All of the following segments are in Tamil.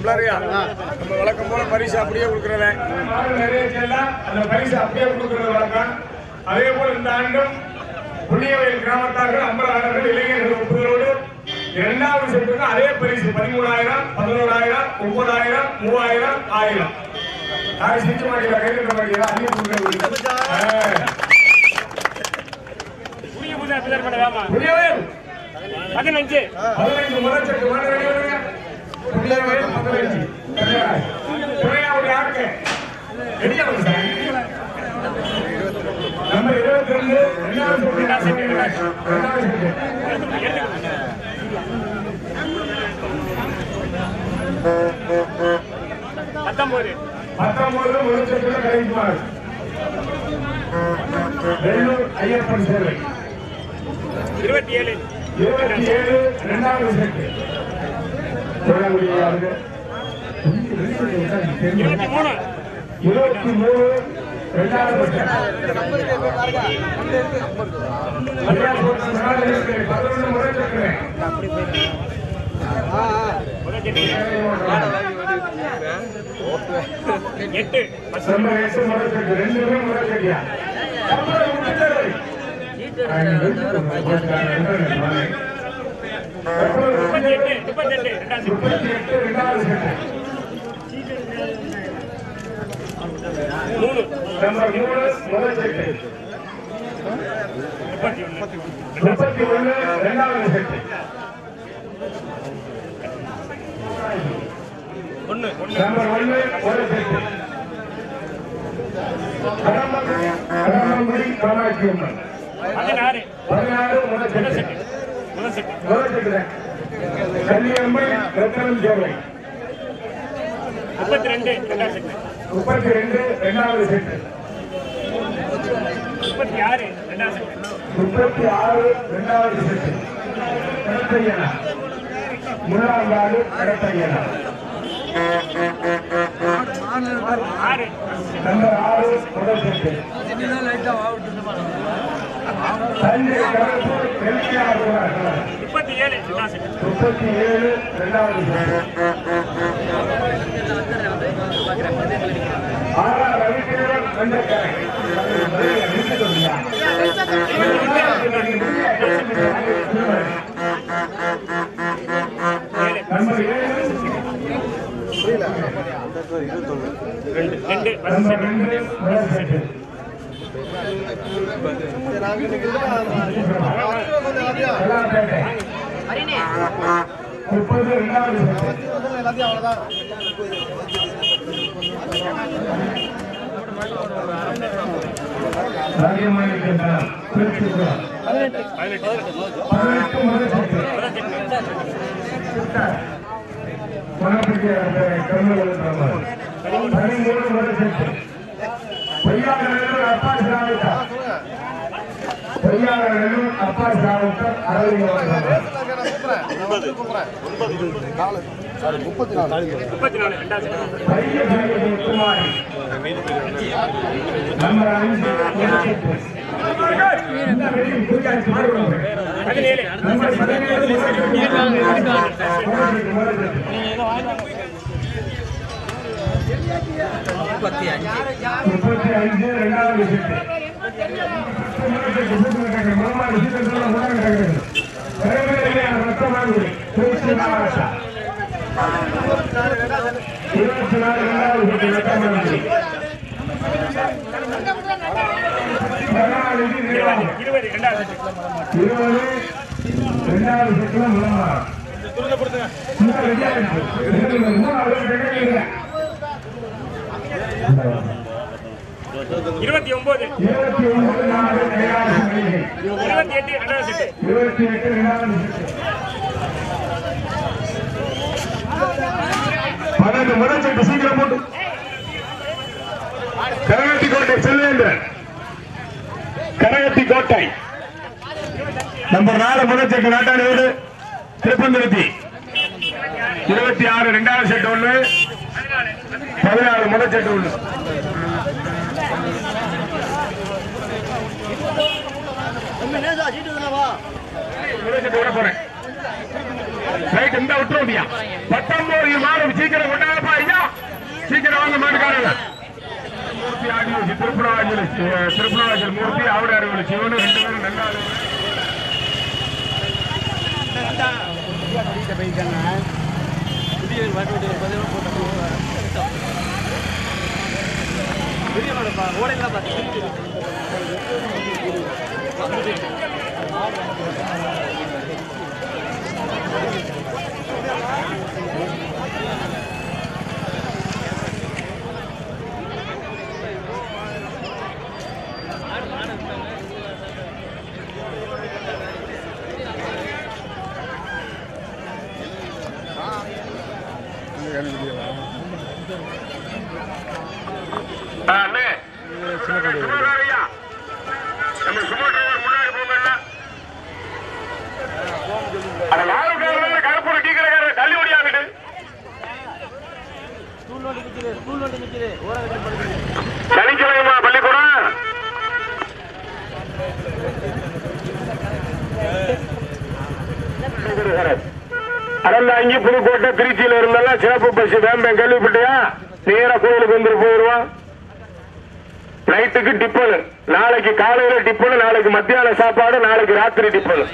பிள்ளையா நம்ம வழக்கம் போல பரிசு அப்படியே கொடுக்குறவன் நிறைய செல்லாம் அந்த பரிசு அப்படியே கொடுக்குறது வழக்கம் அதே போல இந்த ஆண்டும் புள்ளியவயல் கிராமத்தார்கள் அம்பலாளர்கள் இளைஞர்கள் ஒப்புதலோடு இரண்டாவது செட்டுக்கு அதே பரிசு பதிமூணாயிரம் பதினோராயிரம் ஒன்பதாயிரம் மூவாயிரம் ஆயிரம் யாரும் சிரிக்க மாட்டீங்களா கைது மாட்டீங்களா அள்ளி கொடுக்குறது புதிய புதிய பிள்ளை பண்ண வேமா புள்ளியவயல் பதினஞ்சு பதினைந்து முதல் செட்டு வாங்க ரெடி வருங்க புள்ளியவயல் பதினைஞ்சு துணையாவுடைய ஆட்கள் ரெடியா வந்து சார் நம்பர் இருபத்தி ரெண்டு ரெண்டாவது செட்டு ரெண்டாவது செட்டு பத்தொன்பது பத்தொன்பது முடிச்சிருக்கிற கலைக்குமார் வெள்ளூர் ஐயப்பன் சேவை இருபத்தி ஏழு இருபத்தி ஏழு இரண்டாவது செட்டு தொழிலாளியாக இருபத்தி மூணு இருபத்தி மூணு இரண்டாவது செட்டு பதினொன்று முடிச்சிருக்கிறேன் எட்டு ரொம்ப எட்டு முடிச்சிருக்கு ரெண்டுமே முடிச்சிருக்கியா முப்பத்தி எட்டு முப்பத்தி எட்டு ரெண்டாம் செட்டு முப்பத்தி எட்டு இரண்டாவது செட்டு மூணு நம்பர் மூணு முதல் செட்டு முப்பத்தி ஒன்று முப்பத்தி ஒண்ணு இரண்டாவது செட்டு ஒன்று ஒன்று நம்பர் ஒண்ணு ஒரு செட்டு கடம்பங்குடி காமாட்சி அம்மன் பதினாறு பதினாறு முதல் முதல் செட்டு செட்டு முதல் செட்டு முதல் செட்டு தான் கன்னியம்மன் ரத்தனம் சேவை முப்பத்தி ரெண்டு ரெண்டாம் செட்டு முப்பத்தி ரெண்டு இரண்டாவது செட்டு முப்பத்தி ஆறு ரெண்டாம் செட்டு முப்பத்தி ஆறு இரண்டாவது செட்டு கடத்தையனா முன்னாள் நாடு கடத்தையனா ஆறு நம்பர் ஆறு முதல் செட்டு தஞ்சை கடற்பூர் தெற்கியார் முப்பத்தி ஏழு ரெண்டாம் செட்டு முப்பத்தி ஏழு இரண்டாவது செட்டு ஆறாம் ரவிக்கிழவன் வெள்ளக்கரை நம்பர் ஏழு ரெண்டு ரெண்டு முதல் நம்பர் செட்டு ரெண்டு முதல் செட்டு செல்லாப்பேட்டை முப்பது இரண்டாவது செட்டு ராஜமாணிக்கம் திருச்சிபுரம் பதினெட்டு பதினெட்டு முதல் செட்டு முதல் செட்டு மனப்பட்டிய கருணை பதிமூணு முதல் செட்டு பொய்யாளர்கள் அப்பா சாமிட்டா பொய்யாளர்கள் அப்பா சாமிட்டா அரவிந்த் முப்பத்தி நாலு ரெண்டாம் செட்டு பைய குமாரி நம்பர் அஞ்சு முதல் செட்டு இந்த வெளி பூஜாரி மாறுவாங்க பதினேழு நம்பர் பதினேழு முதல் செட்டு முதல் செட்டு முப்பத்தி அஞ்சு முப்பத்தி அஞ்சு ரெண்டாவது செட்டு மூணாவது சீட்டு மூணாவது கிடக்குது ரத்தமாகுடி திருச்சி மாவட்டம் இருபத்தி நாலு ரெண்டாவது செட்டு ரத்தமாகுடி கருணாநிதி நிர்வாகம் இருபது ரெண்டாம் செட்டு இருபது ரெண்டாவது செட்டுல மூணாவது இன்னும் ரெடியா இருக்கு. மூணாவது கிடைக்கல இருபத்தி ஒன்பது இருபத்தி ஒன்பது நாலு கையாளு மளிகை இருபத்தி எட்டு ரெண்டாம் செட்டு இருபத்தி எட்டு ரெண்டாவது பன்னெண்டு முதல் செட்டு சீக்கிரம் போட்டு கரகத்தி கோட்டை செல்வேந்திரன் கரகத்தி கோட்டை நம்பர் நாலு முதல் செட்டு நாட்டாணி வீடு திருப்பந்திருத்தி இருபத்தி ஆறு ரெண்டாவது செட்டு ஒண்ணு பதினாறு முதல் செட்டு ஒண்ணு முதல் செட்டு விட போறேன் ரைட் இந்த விட்டுருவியா பத்தொன்பது நீங்க மாடு சீக்கிரம் கொண்டாங்கப்பா ஐயா சீக்கிரம் வாங்க மாட்டுக்காரங்க மூர்த்தி ஆடி வச்சு திருப்பணவாசல் திருப்பணவாசல் மூர்த்தி ஆவடாறு சிவனு ரெண்டு பேரும் நல்லா அண்ணே சுமதாரையா நம்ம சுமதாரர் முன்னாடி போங்கல்ல அந்த லாலுக்காரர் கருப்பூர் டீக்கடைக்காரர் தள்ளி ஓடியாங்கிட்டு சனிக்கிழமை பள்ளிக்கூடம் அறந்தாங்கி புதுக்கோட்டை திருச்சியில இருந்தெல்லாம் சிறப்பு பஸ் வேம்பேன் கேள்விப்பட்டியா நேரா கோயிலுக்கு வந்துட்டு போயிடுவான் நைட்டுக்கு டிப்பனு நாளைக்கு காலையில டிப்பனு நாளைக்கு மத்தியான சாப்பாடு நாளைக்கு ராத்திரி டிப்பனு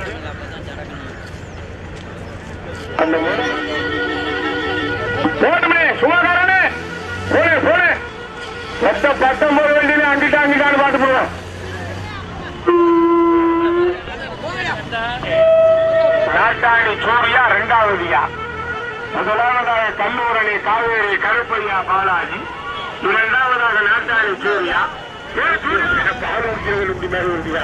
அந்த முறை- போட்டுமே சுகாதாரனே போனே போனே மொத்த பத்தொன்பது வண்டியில அங்கிட்ட அங்கிட்டான்னு பார்த்து போடுவோம் நாட்டாணி சூரியா ரெண்டாவதுயா முதலாவதாக கல்லூரணி காவேரி கருப்பையா பாலாஜி இரண்டாவதாக நாட்டாணி சூரியா ஏன் சூரியா பாலாஜிகள் இப்படி மேல உண்டியா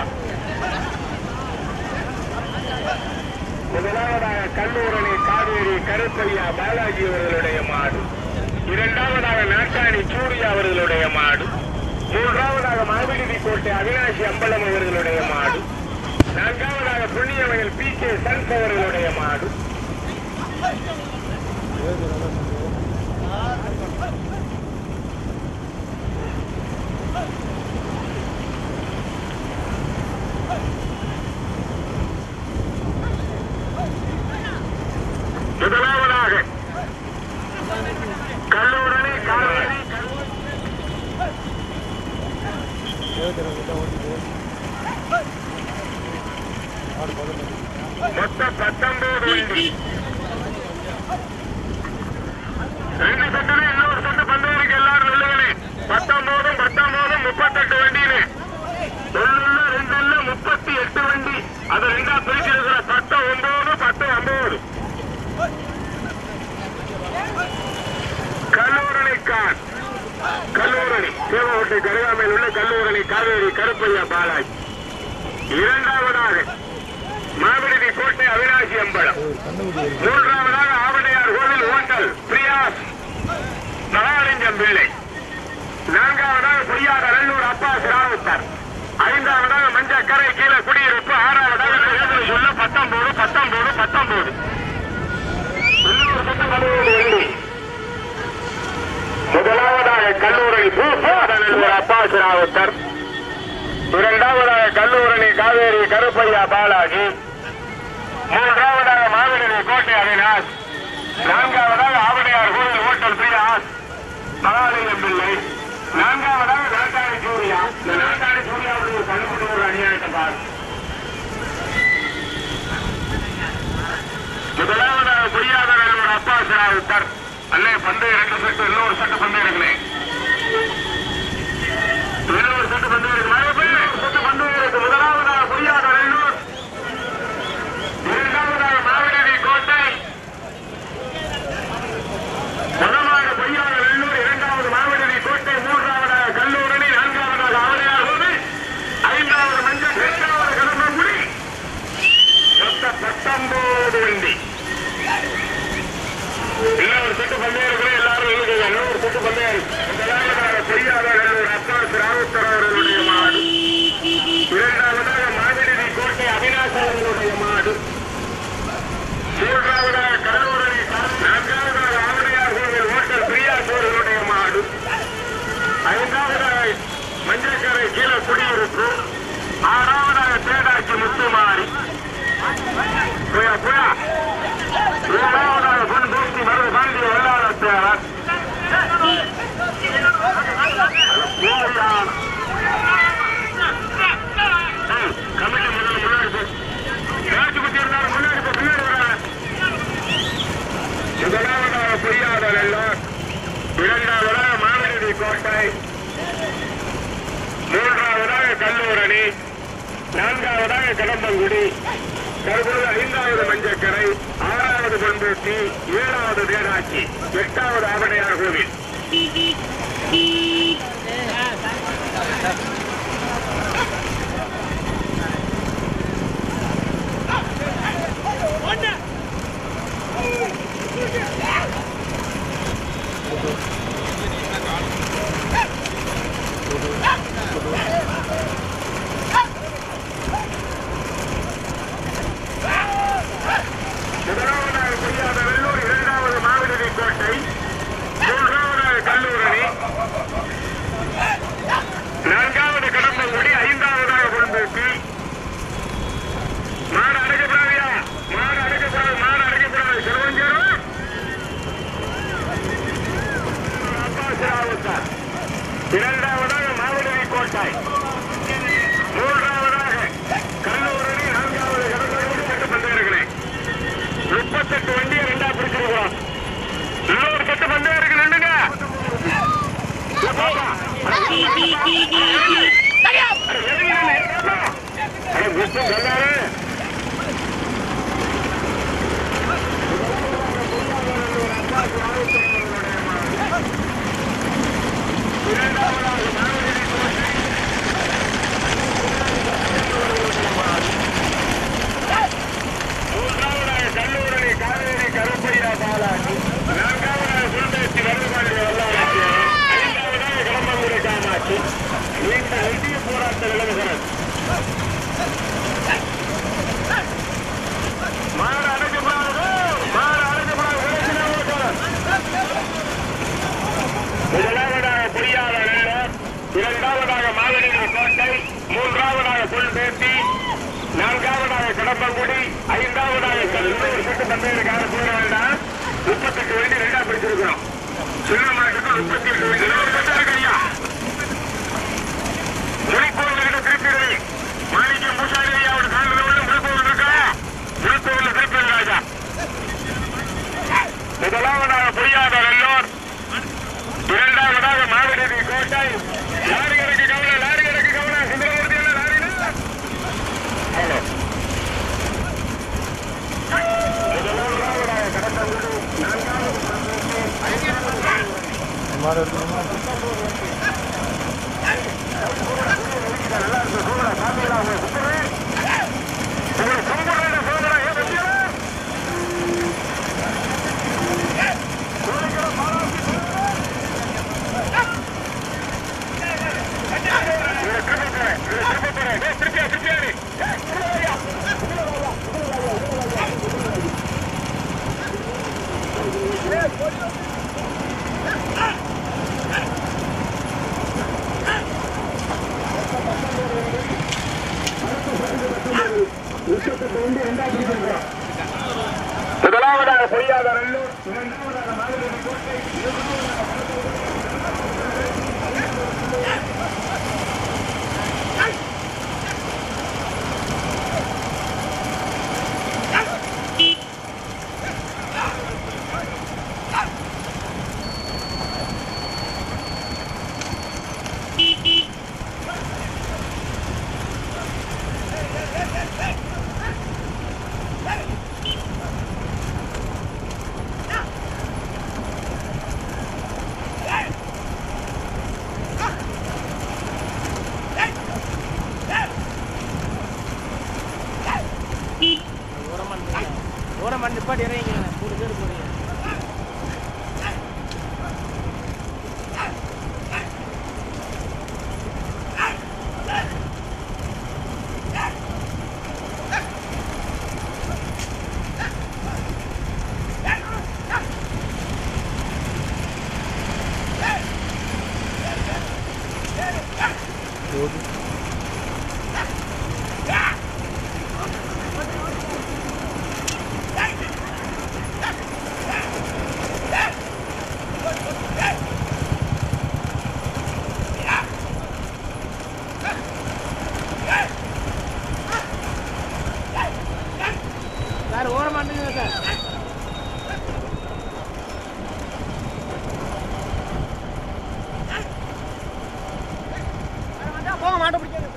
முதலாவதாக கல்லூரணி காவேரி கருப்பையா பாலாஜி அவர்களுடைய மாடு இரண்டாவதாக நாட்டாணி சூரியா அவர்களுடைய மாடு மூன்றாவதாக மாவிடுதி கோட்டை அவினாசி அம்பலம் அவர்களுடைய மாடு நான்காவதாக புண்ணியவயல் பி கே சன்ஸ் அவர்களுடைய மாடு முதலாவதாக கல்லூரணி காவேரி மொத்தம் பத்தொன்பது வண்டி ரெண்டு சட்டமே இன்னொரு சட்ட பந்தவருக்கு எல்லாரும் நல்லவனே பத்தொன்பதும் பத்தொன்பதும் முப்பத்தெட்டு வண்டியிலே ஒண்ணுல ரெண்டுல முப்பத்தி எட்டு வண்டி அதை ரெண்டா பிரிச்சிருக்கிற பத்து ஒன்பது பத்து ஒன்பது கல்லூரணிக்கான் கல்லூரணி தேவகோட்டை கருகாமையில் உள்ள கல்லூரணி காவேரி கருப்பையா பாலாஜி இரண்டாவதாக மாவிடுதி கோட்டை அவினாசி அம்பலம் மூன்றாவதாக ஆவடையார் கோவில் ஓட்டல் பிரியாஸ் மகாலிங்கம் பிள்ளை நான்காவதாக பொய்யாத நல்லூர் அப்பாஸ் ராவுத்தர் ஐந்தாவதாக மஞ்சக்கரை கீழே குடியிருப்பு ஆறாவதாக ஏழு சொல்ல பத்தொன்பது பத்தொன்பது பத்தொன்பது இன்னொரு பக்கம் பதினேழு வெள்ளி முதலாவதாக கல்லூரணி நல்லூர் அப்பாஸ் ராவுத்தர் இரண்டாவதாக கல்லூரணி காவேரி கருப்பையா பாலாஜி மூன்றாவதாக மாவிடனி கோட்டை அவினாஷ் நான்காவதாக ஆவடையார் கோயில் ஹோட்டல் பிரியாஸ் மகாலிங்கம் பிள்ளை நான்காவதாக நாட்டாணி சூர்யா இந்த நாட்டாணி சூர்யாவுடைய கண்டுபிடி ஒரு அநியாயத்தை பார் முதலாவதாக பொய்யாத ஒரு அப்பா சிராவுத்தர் அண்ணே பந்து இரண்டு செட்டு இன்னொரு செட்டு பந்து இருக்குனே இன்னொரு செட்டு பந்து இருக்கு மழை பெய்யுது. செட்டு பந்து இருக்கு முதலாவதாக பொய்யாத ரெண்டூர் இரண்டாவதாக மாவிடவி கோட்டை முதலாவது பொய்யாத வெள்ளூர் இரண்டாவது மாவிடவி கோட்டை மூன்றாவதாக கல்லூரணி நான்காவதாக ஆவடையார் கோவில் ஐந்தாவது மஞ்சள் எட்டாவது கரும்பங்குடி மொத்த பத்தொன்பது வண்டி இன்னொரு செட்டு பந்தயம் இருக்கிற எல்லாரும் இருக்குது இன்னொரு செட்டு பந்தயம் இருக்கு முதலாவதாக பொய்யாத வெள்ளூர் அப்பாஸ் ராவுத்தர் அவர்களுடைய மாடு இரண்டாவதாக மாவிடவி கோட்டை அவினாஷ் அவர்களுடைய மாடு மூன்றாவதாக கடலூரணி நான்காவதாக ஆவடையார் கோவில் ஓட்டல் பிரியாஸ் அவர்களுடைய மாடு ஐந்தாவதாக மஞ்சக்கரை கீழே குடியிருப்பு ஆறாவதாக தேடாட்சி முத்துமாரி புயா புயா ஏழாவதாக பொன் பூர்த்தி மருது பாண்டி போட்டியாளர் கமிட்டி முதல்ல முன்னாடி போ ராஜகுட்டி இருந்தாலும் முன்னாடி போ பின்னாடி வராங்க முதலாவதாக பொய்யாளர் எல்லாம் இரண்டாவதாக மாவடி கோட்டை மூன்றாவதாக கல்லூரணி நான்காவதாக கடம்பங்குடி தற்போது ஐந்தாவது மஞ்சக்கரை ஆறாவது பண்பூட்டி ஏழாவது தேனாட்சி எட்டாவது ஆவணையார் கோவில் முதலாவதாக புரியாத வெள்ளூர் இரண்டாவது மாவிடுதி கோட்டை மூன்றாவதாக கல்லூரணி நான்காவது கடம்பங்குடி ஐந்தாவதாக பொன்போக்கு மாடு அடைக்கப்படாதியா மாடு அடைக்கப்படாது மாடு அடைக்கப்படாது சிறுவஞ்சேரும் இரண்டாவதாக மாவிடுதி கோட்டை மூன்றாவதாக கல்லூரணி நான்காவது கடம்பங்குடி செட்டு பந்தயர்களே முப்பத்தெட்டு வண்டியை ரெண்டா பிரிச்சிருக்கிறோம் இன்னொரு செட்டு பந்தயம் இருக்கு நின்னுங்க இதோ பாப்பா. அட, எதுக்கு நின்னு? அட, குஷ்டம் சொல்லாரு. இரண்டாவதாக மாவீரன் கோட்டை. மூன்றாவதாக கல்லூரணி காவேரி கருப்பையா பாலாஜி நான்காவதாக சுந்தேசி வருமாண்டி வல்லாட்சி ஐந்தாவதாக கடம்பங்குடி காமாட்சி நீண்ட இந்திய போராட்ட நிலவுகிறது மாடு அடைக்கப்படாது மாடு அடைக்கப்படாது விளைச்சினா ஓட்டணும். முதலாவதாக பொய்யாளர் எல்லோர் இரண்டாவதாக மாவீரன் கோட்டை மூன்றாவதாக புல்பேட்டி நான்காவதாக கடம்பங்குடி ஐந்தாவதாக கல்லூர் செட்டு பந்தயத்துக்காக போட வேண்டாம் முப்பத்தெட்டு வண்டி ரெண்டா பிடிச்சிருக்கிறோம் சின்ன மாட்டுக்கு முப்பத்தி எட்டு வண்டி ஒரு செட்டா இருக்கு ஐயா முடிப்போர்கிட்ட திருப்பிடுவி மாணிக்கம் பூசாரி ஐயாவோட காலில் உள்ள முடிப்போர் இருக்கா முடிப்போர்ல திருப்பி ராஜா முதலாவதாக பொய்யாதவர் எல்லோர் இரண்டாவதாக மாவீரதி கோட்டை லாரி எனக்கு கவலை லாரி எனக்கு கவலை சுந்தரமூர்த்தி எல்லாம் லாரினா ஹலோ முதலாவதாக கடத்தங்குடி நான்காவது ஐந்தாவது நல்லா இருக்கு சூழல பாத்தீங்களா உங்க சுத்தரே உங்களை கும்பிடுற சோதனை ஏன் பத்தியா முதலாவதாக பொய்யாத நல்லூர் இரண்டாவதாக மாவட்ட கோட்டை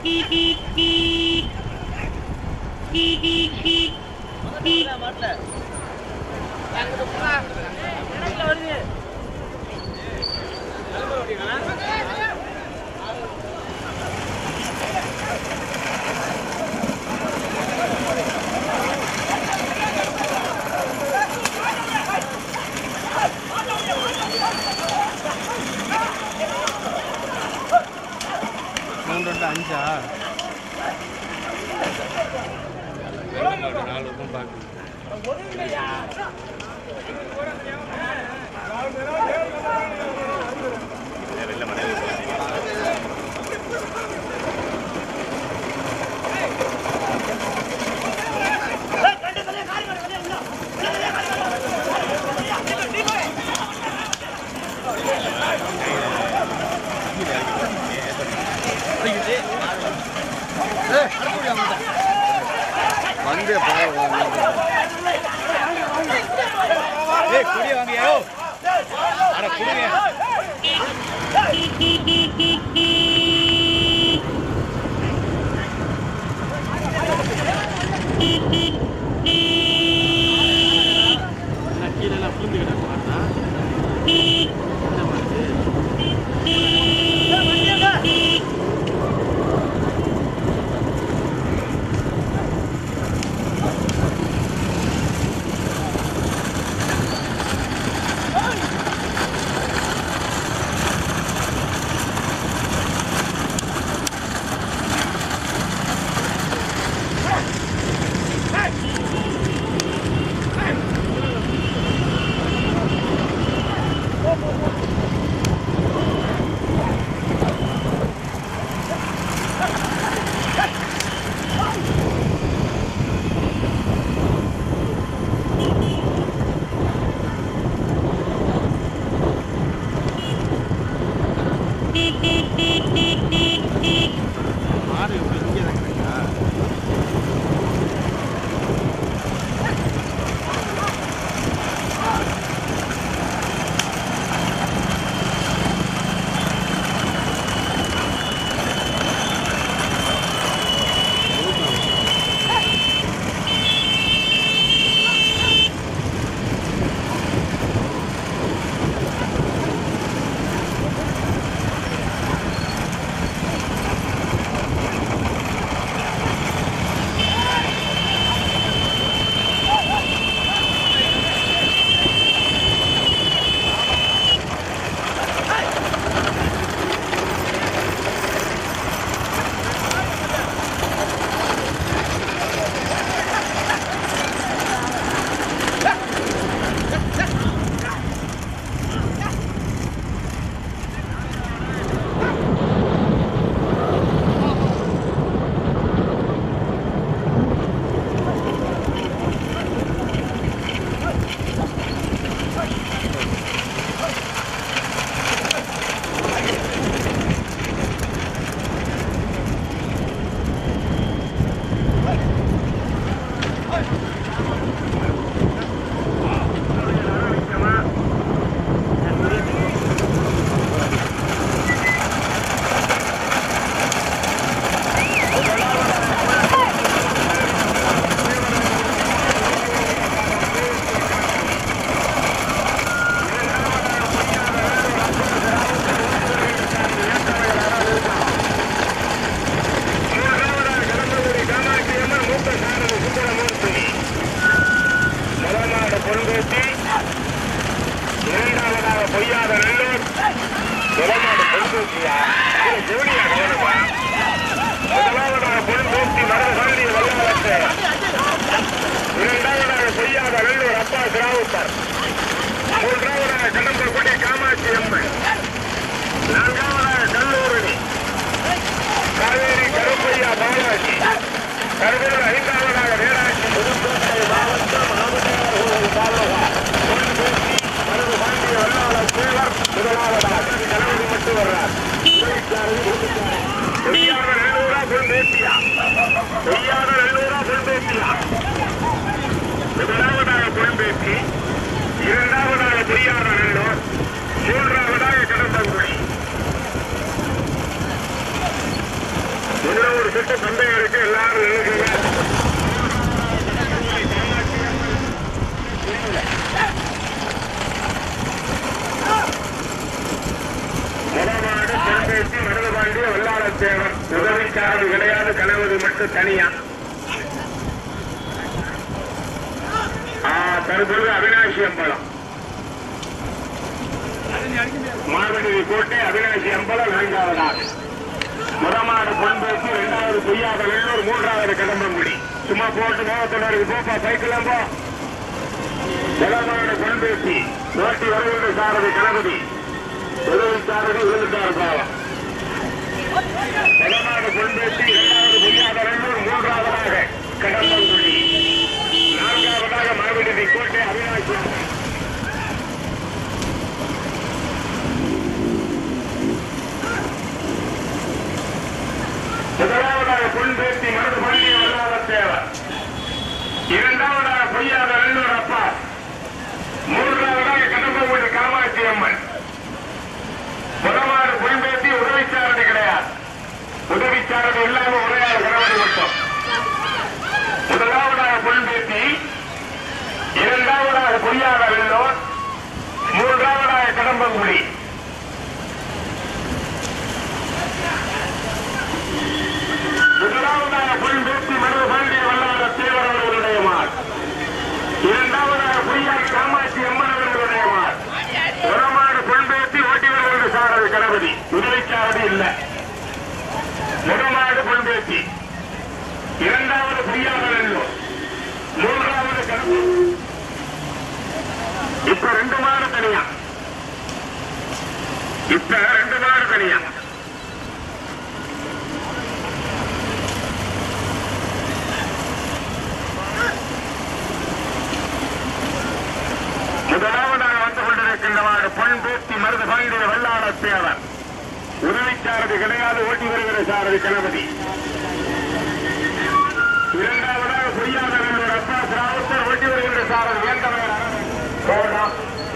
மூணு ரெண்டு அஞ்சா நாலு தான் பார்க்கணும் வந்து ஏய் குடி வாங்கியோ அட குடிங்க கீழெல்லாம் புரிந்து கிடக்கு மாடு இங்கே தான் கிடைக்கா முதலாவது பொருந்தேற்றி இரண்டாவதாக பொய்யாத நல்லூர் முதலாவது பொருந்தேற்றியா ஜோடியா கவனமா முதலாவதாக பொருந்தேற்றி மருந்து சாந்திய வல்லாளத்தை இரண்டாவதாக பொய்யாத நல்லூர் அப்பா கிராவுத்தர் மூன்றாவதாக கடம்பக்குடி காமாட்சி அம்மன் நான்காவதாக கல்லூரணி காவேரி கருப்பையா பாலாஜி கருவேறு ஐந்தாவதாக வேளாட்சி புதுக்கோட்டை மாவட்டம் ஆவணர் தாலுகா பொன்பேசி மருது பாண்டிய வல்லாளர் சேவர் முதலாவதாக கணவன் மட்டும் வர்றார் பொய்யாத நல்லூரா பொன்பேசியா பொய்யாத நல்லூரா பொன்பேசியா முதலாவதாக பொன்பேசி இருக்கு எல்லாரும் நின்னுக்குங்க. முதமாடு பெரும்பேசி மருதபாண்டிய வல்லாளத்தேவர் உதவிக்காரது கிடையாது கணவது மட்டும் தனியா ஆ, தற்பொழுது அவினாசி அம்பலம் மாவடி கோட்டை அவினாசி அம்பலம் நான்காவதாக முதமாடு பொன்பேசி இரண்டாவது பொய்யாத வெள்ளூர் மூன்றாவது கடம்பங்குடி சும்மா போட்டு மோகத்தோடு போப்பா சைக்கிள் போ முதமாடு பொன்பேசி ஓட்டி வருகின்ற சாரதி கணபதி உதவிக்காரர்கள் உதவிக்கார பாவம் முதலாவது பொன்பேசி இரண்டாவது பொய்யாத வெள்ளூர் மூன்றாவதாக கடம்பங்குடி நான்காவதாக மாவிடுதி கோட்டை அவினாசி முதலாவதாக பொன்பேசி மருது பள்ளிய வல்லாத தேவர் இரண்டாவதாக பொய்யாத வெள்ளூர் அப்பா மூன்றாவதாக கடம்பங்குடி காமாட்சி அம்மன் முதலாவது பொன்பேசி உதவிச்சாரதி கிடையாது உதவிச்சாரதி இல்லாம ஒரே ஆள் கணவன் மட்டும் முதலாவதாக பொன்பேசி இரண்டாவதாக பொய்யாத வெள்ளோர் மூன்றாவதாக கடம்பங்குடி முதலாவதாக பொன்பேசி மருது பாண்டிய வல்லாத தேவர் அவர்களுடைய மாள் இரண்டாவதாக பொய்யால் காமாட்சி அம்மன் அவர்களுடைய மாள் உரமாடு பொன்பேசி ஓட்டிவர்களுடைய சாரதி கணபதி உதவிச்சாரதி இல்ல முகமாடு பொன்பேசி இரண்டாவது பொய்யாத வெள்ளோர் மூன்றாவது கணபதி இப்ப ரெண்டு மாடு தனியா இப்ப ரெண்டு மாடு தனியா முதலாவதாக வந்து கொண்டிருக்கின்றவாறு பொன் பேத்தி மருது பாண்டிய வல்லாள தேவர் உதவிச்சாரதி கிடையாது ஓட்டி வருகிற சாரதி கணபதி இரண்டாவதாக பொய்யாத வெள்ளூர் அப்பாஸ் ராவுத்தர் ஓட்டி வருகின்ற சாரதி வேந்தவர் கோடம்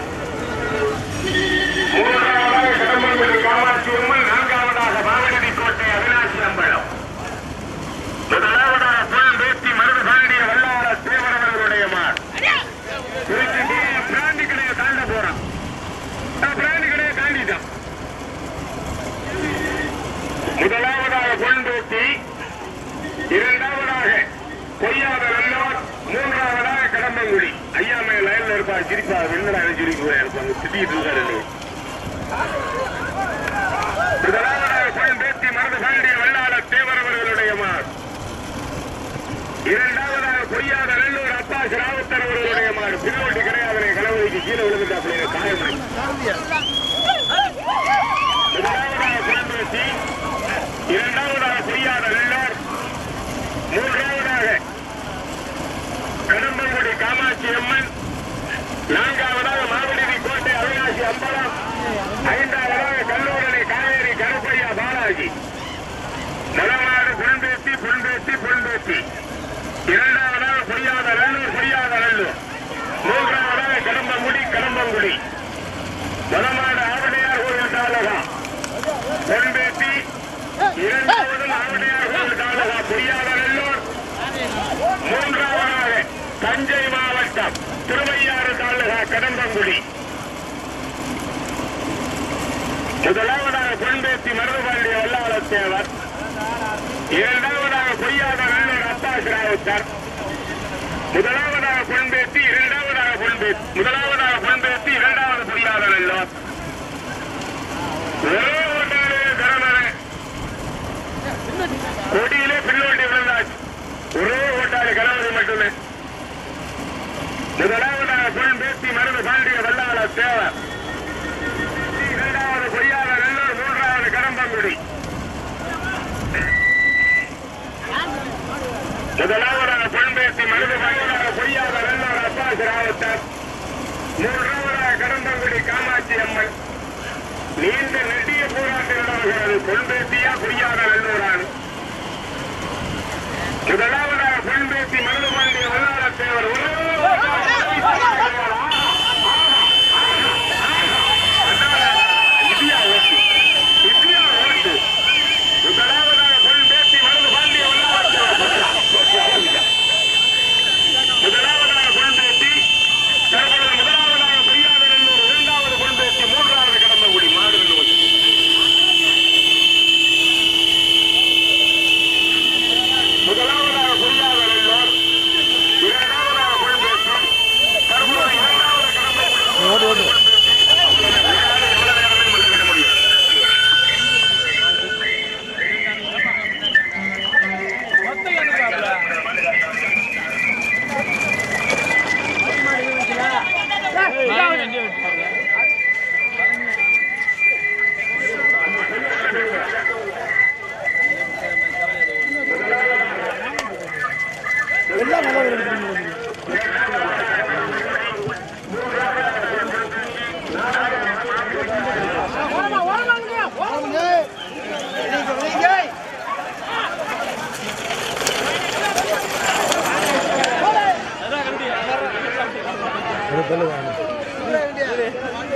மூன்றாவதாக கடம்பங்குடி காமாட்சி அம்மன் நான்காவதாக மாவடி கோட்டை அவினாசி அம்பலம் முதலாவதாக பொன் பேத்தி மருது பாண்டிய வல்லாள தேவர் அவர்களுடைய மார் திருச்சி பிராந்தி கடையை தாண்ட போறான் நான் பிராந்தி கடையை தாண்டிட்டான் முதலாவதாக பொன்பேட்டி இரண்டாவதாக பொய்யாத நல்லவர் மூன்றாவதாக கடம்பங்குடி ஐயா மே லைன்ல இருப்பா சிரிப்பா வெள்ளடா சிரிப்பு இருப்பாங்க திட்டிட்டு இருக்காரு நீ. முதலாவதாக பொன்பேட்டி மருது பாண்டிய வெள்ளாள தேவர் அவர்களுடைய மார் இரண்டாவதாக பொய்யாத நல்லூர் அப்பாஸ் ராவுத்தர் அவர்களுடைய மாடு பின்னோட்டி கிடையாது கணவதிக்கு கீழே விழுந்துட்டாப்ல காயமடை முதலாவதாக பொன்பேட்டி இரண்டாவதாக பொய்யாத நல்லூர் மூன்றாவதாக கடம்பங்குடி காமாட்சி அம்மன் நான்காவதாக மாவடி கோட்டை அவினாசி அம்பலம் ஐந்தாவதாக கல்லூரணி காவேரி கருப்பையா பாலாஜி நலமாடு பொன்பேத்தி பொன்பேத்தி பொன்பேத்தி இரண்டாவதாக பொய்யாத நல்லூர் பொய்யாத நல்லூர் மூன்றாவதாக கடம்பங்குடி கடம்பங்குடி வனமாடு ஆவடையார் கோவில் தாலுகா பொன்பேத்தி இரண்டாவது ஆவடையார் கோவில் தாலுகா பொய்யாத நல்லூர் மூன்றாவதாக தஞ்சை மாவட்டம் திருவையாறு தாலுகா கடம்பங்குடி முதலாவதாக பொன்பேத்தி மருதுபாண்டிய வல்லாள தேவர் இரண்டாவதாக பொய்யாத நல்லூர் அப்பாஸ் ராவுத்தர் முதலாவதாக பொன்பேத்தி இரண்டாவதாக பொன்பேத்தி முதலாவதாக பொன்பேத்தி இரண்டாவது பொய்யாத நல்லூர் ஒரே ஒன்றாலே கரமரை கொடியிலே பின்னோட்டி விழுந்தாச்சு ஒரே ஓட்டாளி கணவதி மட்டுமே முதலாவதாக பொன்பேத்தி மருது பாண்டிய வல்லாள தேவர் இரண்டாவது பொய்யாத நல்லூர் மூன்றாவது கடம்பங்குடி முதலாவதாக பொன்பேசி மருது பங்களாக பொய்யாத வெள்ளூர் அப்பாஸ் ராவத்தர் மூன்றாவதாக கடம்பங்குடி காமாட்சி அம்மன் நீண்ட நெடிய போராட்டம் நடக்கிறது பொன்பேசியா பொய்யாத வெள்ளூரான் முதலாவதாக பொன்பேசி மருது பாண்டிய வல்லாள தேவர் இந்தியா ஓட்டு இந்தியா ஓட்டு முதலாவதாக பொன்பேசி மருது பாண்டிய வல்லாள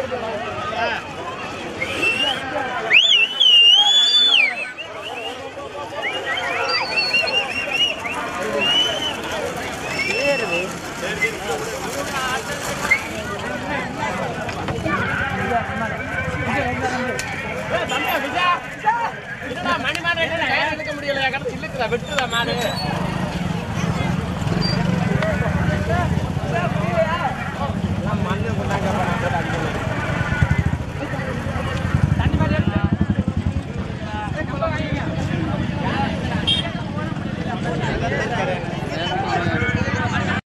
மணி மாடு எடுக்க முடியல இழுக்குதா வெட்டுதா மாடு